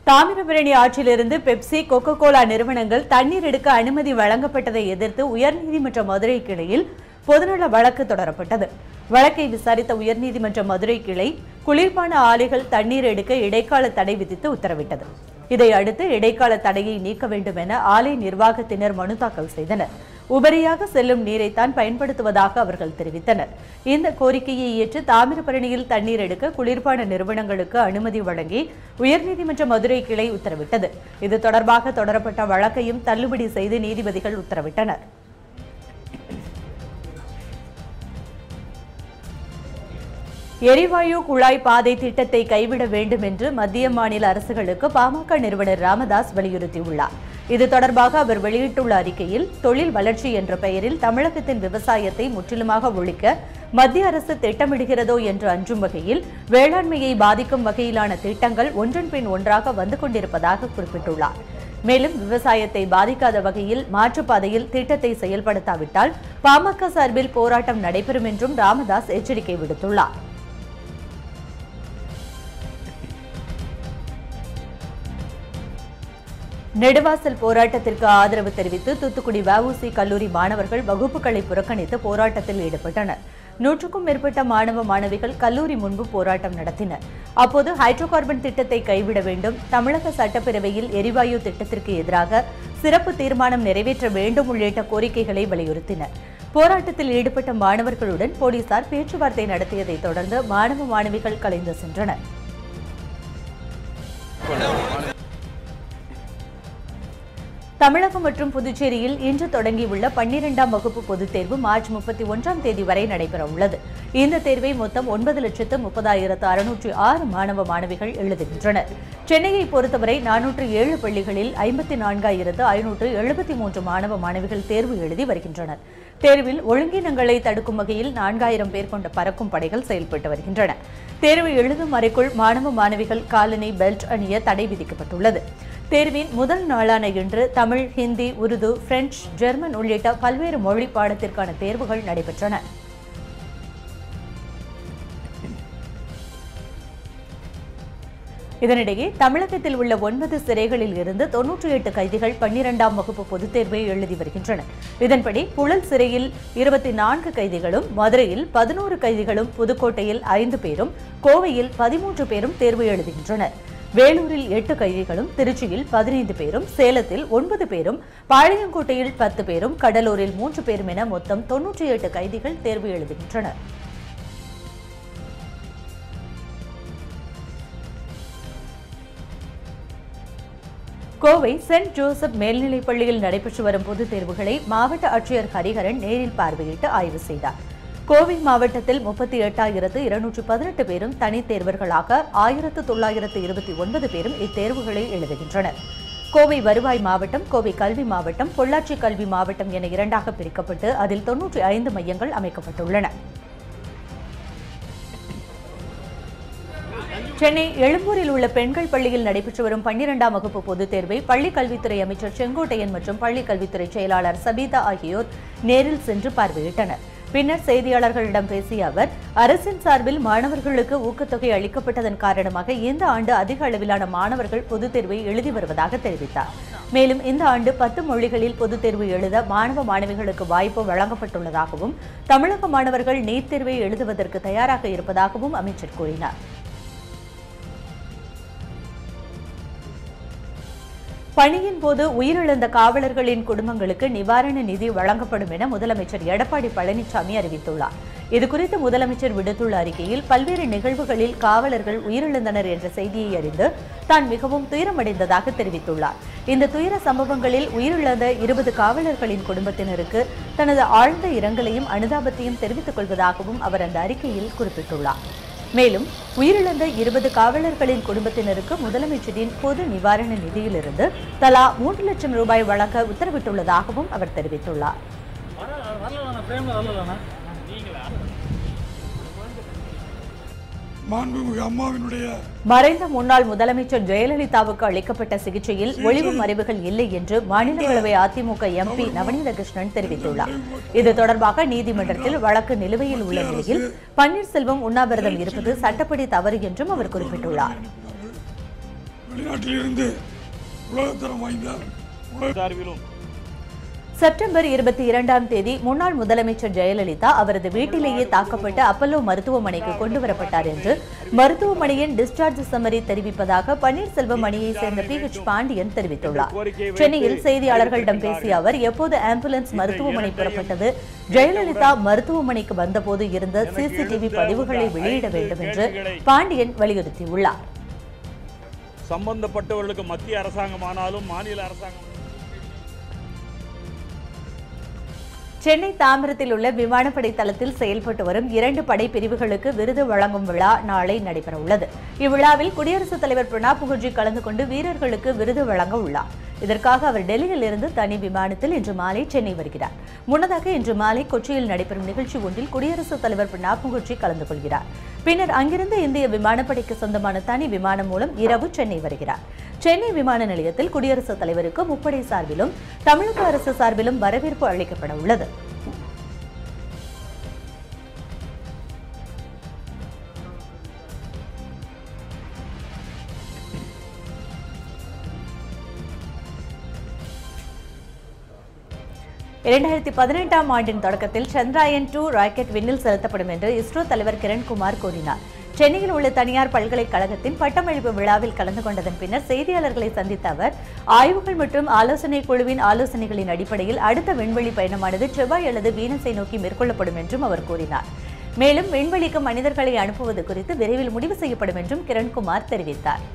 தாமிரபரணி ஆற்றிலிருந்து Pepsi cocoa Cola நிறுவனங்கள் தண்ணீர் எடுக்க அனுமதி வழங்கப்பட்டதை எதிர்த்து உயர்நீதிமன்ற மதுரை கிளையில் பொதுநல வழக்கு தொடரப்பட்டது வழக்கை விசாரித்த உயர்நீதிமன்ற மதுரை கிளை குளிர்பான ஆலைகள் தண்ணீர் எடுக்க இடைக்கால தடை விதித்து உத்தரவிட்டது இதை அடுத்து இடைக்கால தடையை நீக்க வேண்டும் என ஆலை நிர்வாகத்தினர் மனு தாக்கல் செய்தனர் உபரியாக செல்லும் நீரைத்தான் பயன்படுத்துவதாக அவர்கள் தெரிவித்தனர் இந்த கோரிக்கையை ஏற்று தாமிரபரணியில் தண்ணீர் எடுக்க குளிர்பான நிறுவனங்களுக்கு அனுமதி வழங்கி உயர்நீதிமன்ற மதுரை கிளை உத்தரவிட்டது இது தொடர்பாக தொடரப்பட்ட வழக்கையும் தள்ளுபடி செய்து நீதிபதிகள் உத்தரவிட்டனர் எரிவாயு குழாய் பாதை திட்டத்தை கைவிட வேண்டும் என்று மத்திய மாநில அரசுகளுக்கு பாமக நிறுவனர் ராமதாஸ் வலியுறுத்தியுள்ளார் இது தொடர்பாக அவர் வெளியிட்டுள்ள அறிக்கையில் தொழில் வளர்ச்சி என்ற பெயரில் தமிழகத்தின் விவசாயத்தை முற்றிலுமாக ஒழிக்க மத்திய அரசு திட்டமிடுகிறதோ என்று அஞ்சும் வகையில் வேளாண்மையை பாதிக்கும் வகையிலான திட்டங்கள் ஒன்றன் பின் ஒன்றாக வந்து கொண்டிருப்பதாக குறிப்பிட்டுள்ளார் மேலும் விவசாயத்தை பாதிக்காத வகையில் மாற்றுப்பாதையில் திட்டத்தை செயல்படுத்தாவிட்டால் பாமக சார்பில் போராட்டம் நடைபெறும் என்றும் ராமதாஸ் எச்சரிக்கை விடுத்துள்ளார் நெடுவாசல் போராட்டத்திற்கு ஆதரவு தெரிவித்து தூத்துக்குடி வஉசி கல்லூரி மாணவர்கள் வகுப்புகளை புறக்கணித்து போராட்டத்தில் ஈடுபட்டனர் நூற்றுக்கும் மேற்பட்ட மாணவ மாணவிகள் கல்லூரி முன்பு போராட்டம் நடத்தினர் அப்போது ஹைட்ரோ கார்பன் திட்டத்தை கைவிட வேண்டும் தமிழக சட்டப்பேரவையில் எரிவாயு திட்டத்திற்கு எதிராக சிறப்பு தீர்மானம் நிறைவேற்ற வேண்டும் உள்ளிட்ட கோரிக்கைகளை வலியுறுத்தினர் போராட்டத்தில் ஈடுபட்ட மாணவர்களுடன் போலீசார் பேச்சுவார்த்தை நடத்தியதைத் தொடர்ந்து மாணவ மாணவிகள் கலைந்து சென்றனர் தமிழகம் மற்றும் புதுச்சேரியில் இன்று தொடங்கியுள்ள பன்னிரெண்டாம் வகுப்பு பொதுத் தேர்வு மார்ச் முப்பத்தி ஒன்றாம் தேதி வரை நடைபெற உள்ளது இந்த தேர்வை மொத்தம் ஒன்பது லட்சத்து முப்பதாயிரத்து அறுநூற்றி ஆறு மாணவ மாணவிகள் எழுதுகின்றனர் சென்னையை பொறுத்தவரை நானூற்று ஏழு பள்ளிகளில் ஐம்பத்தி நான்காயிரத்து ஐநூற்று எழுபத்தி மூன்று மாணவ மாணவிகள் தேர்வு எழுதி வருகின்றனர் தேர்வில் ஒழுங்கீனங்களை தடுக்கும் வகையில் நான்காயிரம் பேர் கொண்ட பறக்கும் படைகள் செயல்பட்டு வருகின்றன தேர்வு எழுதும் அறைக்குள் மாணவ மாணவிகள் காலனி பெல்ட் அணிய தடை விதிக்கப்பட்டுள்ளது தேர்வின் முதல் நாளான இன்று தமிழ் ஹிந்தி உருது பிரெஞ்சு ஜெர்மன் உள்ளிட்ட பல்வேறு மொழி பாடத்திற்கான தேர்வுகள் நடைபெற்றன இதனிடையே தமிழகத்தில் உள்ள ஒன்பது சிறைகளில் இருந்து தொன்னூற்றி எட்டு கைதிகள் பன்னிரெண்டாம் வகுப்பு பொதுத் தேர்வை எழுதி வருகின்றனர் இதன்படி புழல் சிறையில் இருபத்தி நான்கு கைதிகளும் மதுரையில் பதினோரு கைதிகளும் புதுக்கோட்டையில் ஐந்து பேரும் கோவையில் பதிமூன்று பேரும் தேர்வு எழுதுகின்றனர் வேலூரில் எட்டு கைதிகளும் திருச்சியில் பதினைந்து பேரும் சேலத்தில் ஒன்பது பேரும் பாளையங்கோட்டையில் பத்து பேரும் கடலூரில் மூன்று பேரும் என மொத்தம் தொன்னூற்றி எட்டு கைதிகள் தேர்வு எழுதுகின்றனர் கோவை சென்ட் ஜோசப் மேல்நிலைப் பள்ளியில் நடைபெற்று வரும் பொதுத் தேர்வுகளை மாவட்ட ஆட்சியர் ஹரிஹரன் நேரில் பார்வையிட்டு ஆய்வு செய்தார் கோவை மாவட்டத்தில் முப்பத்தி எட்டாயிரத்து இருநூற்று பதினெட்டு பேரும் தனித் தேர்வர்களாக ஆயிரத்து தொள்ளாயிரத்து இருபத்தி ஒன்பது பேரும் இத்தேர்வுகளை எழுதுகின்றனர் கோவை வருவாய் மாவட்டம் கோவை கல்வி மாவட்டம் பொள்ளாச்சி கல்வி மாவட்டம் என இரண்டாக பிரிக்கப்பட்டு அதில் தொன்னூற்றி ஐந்து மையங்கள் அமைக்கப்பட்டுள்ளன சென்னை எழும்பூரில் உள்ள பெண்கள் பள்ளியில் நடைபெற்று வரும் பன்னிரெண்டாம் வகுப்பு பொதுத் தேர்வை பள்ளிக் கல்வித்துறை அமைச்சர் செங்கோட்டையன் மற்றும் பள்ளிக் கல்வித்துறை செயலாளர் சபீதா ஆகியோர் நேரில் சென்று பார்வையிட்டனர் பின்னர் செய்தியாளர்களிடம் பேசிய அவர் அரசின் சார்பில் மாணவர்களுக்கு ஊக்கத்தொகை அளிக்கப்பட்டதன் காரணமாக இந்த ஆண்டு அதிக அளவிலான மாணவர்கள் பொதுத் தேர்வை எழுதி வருவதாக தெரிவித்தார் மேலும் இந்த ஆண்டு பத்து மொழிகளில் பொதுத் தேர்வு எழுத மாணவ மாணவிகளுக்கு வாய்ப்பு வழங்கப்பட்டுள்ளதாகவும் தமிழக மாணவர்கள் நீட் தேர்வை எழுதுவதற்கு தயாராக இருப்பதாகவும் அமைச்சர் கூறினார் பணியின் போது உயிரிழந்த காவலர்களின் குடும்பங்களுக்கு நிவாரண நிதி வழங்கப்படும் என முதலமைச்சர் எடப்பாடி பழனிசாமி அறிவித்துள்ளார் இதுகுறித்து முதலமைச்சர் விடுத்துள்ள அறிக்கையில் பல்வேறு நிகழ்வுகளில் காவலர்கள் உயிரிழந்தனர் என்ற செய்தியை அறிந்து தான் மிகவும் துயரமடைந்ததாக தெரிவித்துள்ளார் இந்த துயர சம்பவங்களில் உயிரிழந்த இருபது காவலர்களின் குடும்பத்தினருக்கு தனது ஆழ்ந்த இரங்கலையும் அனுதாபத்தையும் தெரிவித்துக் கொள்வதாகவும் அவர் அந்த அறிக்கையில் குறிப்பிட்டுள்ளார் மேலும் உயிரிழந்த இருபது காவலர்களின் குடும்பத்தினருக்கு முதலமைச்சரின் பொது நிவாரண நிதியிலிருந்து தலா மூன்று லட்சம் ரூபாய் வழங்க உத்தரவிட்டுள்ளதாகவும் அவர் தெரிவித்துள்ளார் மாண்புமிகு அம்மாவினுடைய மறைந்த முன்னாள் முதலமைச்சர் ஜெயலலிதாவுக்கு அளிக்கப்பட்ட சிகிச்சையில் ஒளிவு மறைவுகள் இல்லை என்று மாநிலங்களவை அதிமுக எம்பி நவநீத கிருஷ்ணன் தெரிவித்துள்ளார் இது தொடர்பாக நீதிமன்றத்தில் வழக்கு நிலுவையில் உள்ள நிலையில் பன்னீர்செல்வம் உண்ணாவிரதம் இருப்பது சட்டப்படி தவறு என்றும் அவர் குறிப்பிட்டுள்ளார் வெளிநாட்டிலிருந்து உலகத்தரம் வாய்ந்த உலக சார்பிலும் செப்டம்பர் இருபத்தி இரண்டாம் தேதி முன்னாள் முதலமைச்சர் ஜெயலலிதா அவரது வீட்டிலேயே தாக்கப்பட்டு அப்பல்லோ மருத்துவமனைக்கு கொண்டு வரப்பட்டார் என்று மருத்துவமனையின் டிஸ்சார்ஜ் சம்மரி தெரிவிப்பதாக பன்னீர்செல்வம் அணியை சேர்ந்த பி ஹெச் பாண்டியன் தெரிவித்துள்ளார் சென்னையில் செய்தியாளர்களிடம் பேசிய அவர் எப்போது ஆம்புலன்ஸ் மருத்துவமனை புறப்பட்டது ஜெயலலிதா மருத்துவமனைக்கு வந்தபோது இருந்த சிசிடிவி பதிவுகளை வெளியிட வேண்டும் என்று பாண்டியன் வலியுறுத்தியுள்ளார் சம்பந்தப்பட்டவர்களுக்கு மத்திய அரசாங்கமானாலும் மாநில அரசாங்கம் சென்னை தாம்பரத்தில் உள்ள விமானப்படை தளத்தில் செயல்பட்டு வரும் இரண்டு படைப்பிரிவுகளுக்கு விருது வழங்கும் விழா நாளை நடைபெற உள்ளது இவ்விழாவில் குடியரசுத் தலைவர் பிரணாப் முகர்ஜி கலந்து கொண்டு வீரர்களுக்கு விருது வழங்க உள்ளார் இதற்காக அவர் டெல்லியில் இருந்து தனி விமானத்தில் இன்று மாலை சென்னை வருகிறார் முன்னதாக இன்று மாலை கொச்சியில் நடைபெறும் நிகழ்ச்சி ஒன்றில் குடியரசுத் தலைவர் பிரணாப் முகர்ஜி கலந்து கொள்கிறார் பின்னர் அங்கிருந்து இந்திய விமானப்படைக்கு சொந்தமான தனி விமானம் மூலம் இரவு சென்னை வருகிறார் சென்னை விமான நிலையத்தில் குடியரசுத் தலைவருக்கு முப்படை சார்பிலும் தமிழக அரசு சார்பிலும் வரவேற்பு அளிக்கப்பட உள்ளது இரண்டாயிரத்தி பதினெட்டாம் ஆண்டின் தொடக்கத்தில் சந்திராயன் டூ ராக்கெட் விண்ணில் செலுத்தப்படும் என்று இஸ்ரோ தலைவர் கிரண்குமார் கூறினார் சென்னையில் உள்ள தனியார் பல்கலைக்கழகத்தின் பட்டமளிப்பு விழாவில் கலந்து கொண்டதன் பின்னர் செய்தியாளர்களை சந்தித்த அவர் ஆய்வுகள் மற்றும் ஆலோசனை குழுவின் ஆலோசனைகளின் அடிப்படையில் அடுத்த விண்வெளி பயணமானது செவ்வாய் அல்லது வீனஸை நோக்கி மேற்கொள்ளப்படும் என்றும் அவர் கூறினார் மேலும் விண்வெளிக்கு மனிதர்களை அனுப்புவது குறித்து விரைவில் முடிவு செய்யப்படும் என்றும் கிரண்குமார் தெரிவித்தார்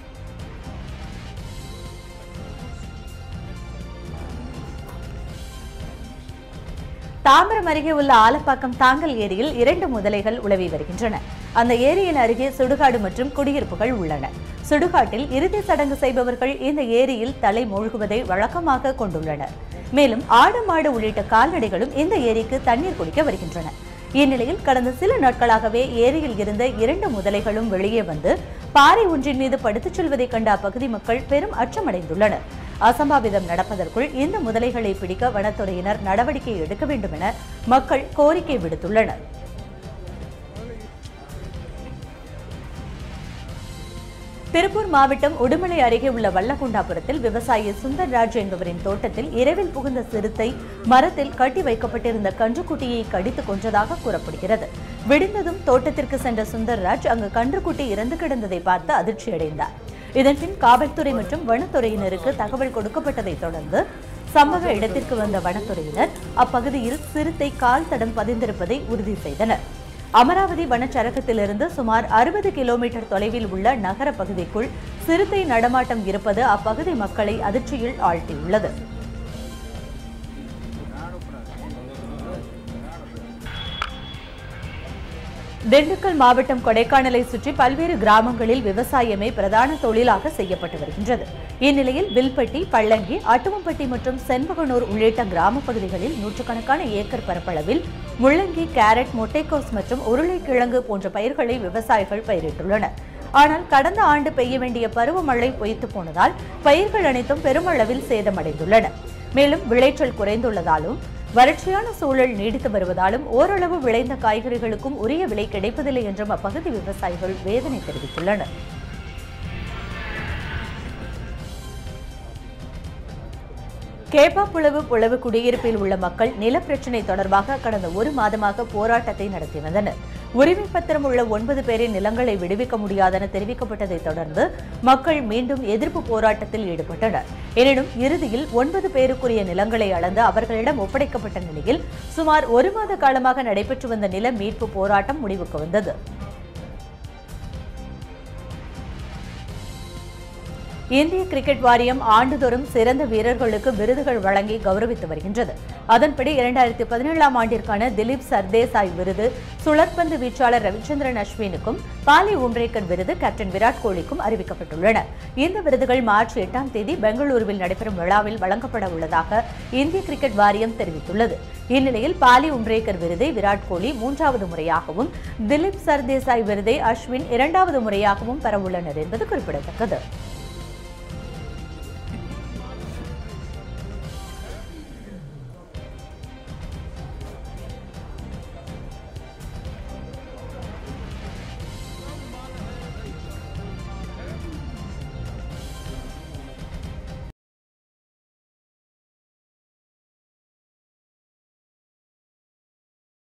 தாம்பரம் அருகே உள்ள ஆலப்பாக்கம் தாங்கல் ஏரியில் இரண்டு முதலைகள் உலவி வருகின்றன அந்த ஏரியின் அருகே சுடுகாடு மற்றும் குடியிருப்புகள் உள்ளன சுடுகாட்டில் இறுதி சடங்கு செய்பவர்கள் இந்த ஏரியில் தலை மூழ்குவதை வழக்கமாக கொண்டுள்ளனர் மேலும் ஆடு மாடு உள்ளிட்ட கால்நடைகளும் இந்த ஏரிக்கு தண்ணீர் குடிக்க வருகின்றன இந்நிலையில் கடந்த சில நாட்களாகவே ஏரியில் இருந்த இரண்டு முதலைகளும் வெளியே வந்து பாறை ஒன்றின் மீது படுத்துச் செல்வதைக் கண்ட அப்பகுதி மக்கள் பெரும் அச்சமடைந்துள்ளனர் அசம்பாவிதம் நடப்பதற்குள் இந்த முதலைகளை பிடிக்க வனத்துறையினர் நடவடிக்கை எடுக்க வேண்டும் என மக்கள் கோரிக்கை விடுத்துள்ளனர் திருப்பூர் மாவட்டம் உடுமலை அருகே உள்ள வல்லகுண்டாபுரத்தில் விவசாயி சுந்தர்ராஜ் என்பவரின் தோட்டத்தில் இரவில் புகுந்த சிறுத்தை மரத்தில் கட்டி வைக்கப்பட்டிருந்த கன்றுக்குட்டியை கடித்து கொன்றதாக கூறப்படுகிறது விடிந்ததும் தோட்டத்திற்கு சென்ற சுந்தர்ராஜ் அங்கு கன்றுக்குட்டி இறந்து கிடந்ததை பார்த்து அதிர்ச்சியடைந்தார் இதன்பின் காவல்துறை மற்றும் வனத்துறையினருக்கு தகவல் கொடுக்கப்பட்டதை தொடர்ந்து சம்பவ இடத்திற்கு வந்த வனத்துறையினர் அப்பகுதியில் சிறுத்தை கால் தடம் பதிந்திருப்பதை உறுதி செய்தனர் அமராவதி வனச்சரகத்திலிருந்து சுமார் அறுபது கிலோமீட்டர் தொலைவில் உள்ள நகர பகுதிக்குள் சிறுத்தை நடமாட்டம் இருப்பது அப்பகுதி மக்களை அதிர்ச்சியில் ஆழ்த்தியுள்ளது திண்டுக்கல் மாவட்டம் கொடைக்கானலை சுற்றி பல்வேறு கிராமங்களில் விவசாயமே பிரதான தொழிலாக செய்யப்பட்டு வருகின்றது இந்நிலையில் வில்பட்டி பள்ளங்கி அட்டுவம்பட்டி மற்றும் செண்பகனூர் உள்ளிட்ட கிராம பகுதிகளில் நூற்றுக்கணக்கான ஏக்கர் பரப்பளவில் முள்ளங்கி கேரட் முட்டைக்கோஸ் மற்றும் உருளைக்கிழங்கு போன்ற பயிர்களை விவசாயிகள் பயிரிட்டுள்ளனர் ஆனால் கடந்த ஆண்டு பெய்ய வேண்டிய பருவமழை பொய்த்து போனதால் பயிர்கள் அனைத்தும் பெருமளவில் சேதமடைந்துள்ளன மேலும் விளைச்சல் குறைந்துள்ளதாலும் வறட்சியான சூழல் நீடித்து வருவதாலும் ஓரளவு விளைந்த காய்கறிகளுக்கும் உரிய விலை கிடைப்பதில்லை என்றும் அப்பகுதி விவசாயிகள் வேதனை தெரிவித்துள்ளனர் கேப்பாப்புலவு புலவு குடியிருப்பில் உள்ள மக்கள் நிலப்பிரச்சினை தொடர்பாக கடந்த ஒரு மாதமாக போராட்டத்தை நடத்தி வந்தனர் உரிமை பத்திரம் உள்ள ஒன்பது பேரின் நிலங்களை விடுவிக்க முடியாதென தெரிவிக்கப்பட்டதை தொடர்ந்து மக்கள் மீண்டும் எதிர்ப்பு போராட்டத்தில் ஈடுபட்டனர் எனினும் இறுதியில் ஒன்பது பேருக்குரிய நிலங்களை அளந்து அவர்களிடம் ஒப்படைக்கப்பட்ட நிலையில் சுமார் ஒரு மாத காலமாக நடைபெற்று வந்த நில மீட்பு போராட்டம் முடிவுக்கு வந்தது இந்திய கிரிக்கெட் வாரியம் ஆண்டுதோறும் சிறந்த வீரர்களுக்கு விருதுகள் வழங்கி கௌரவித்து வருகின்றது அதன்படி இரண்டாயிரத்தி பதினேழாம் ஆண்டிற்கான திலீப் சர்தேசாய் விருது சுழற்பந்து வீச்சாளர் ரவிச்சந்திரன் அஸ்வினுக்கும் பாலி உம்ரேக்கர் விருது கேப்டன் விராட் கோலிக்கும் அறிவிக்கப்பட்டுள்ளன இந்த விருதுகள் மார்ச் எட்டாம் தேதி பெங்களூருவில் நடைபெறும் விழாவில் வழங்கப்பட உள்ளதாக இந்திய கிரிக்கெட் வாரியம் தெரிவித்துள்ளது இந்நிலையில் பாலி உம்ரேக்கர் விருதை விராட் கோலி மூன்றாவது முறையாகவும் திலீப் சர்தேசாய் விருதை அஸ்வின் இரண்டாவது முறையாகவும் பெறவுள்ளனர் என்பது குறிப்பிடத்தக்கது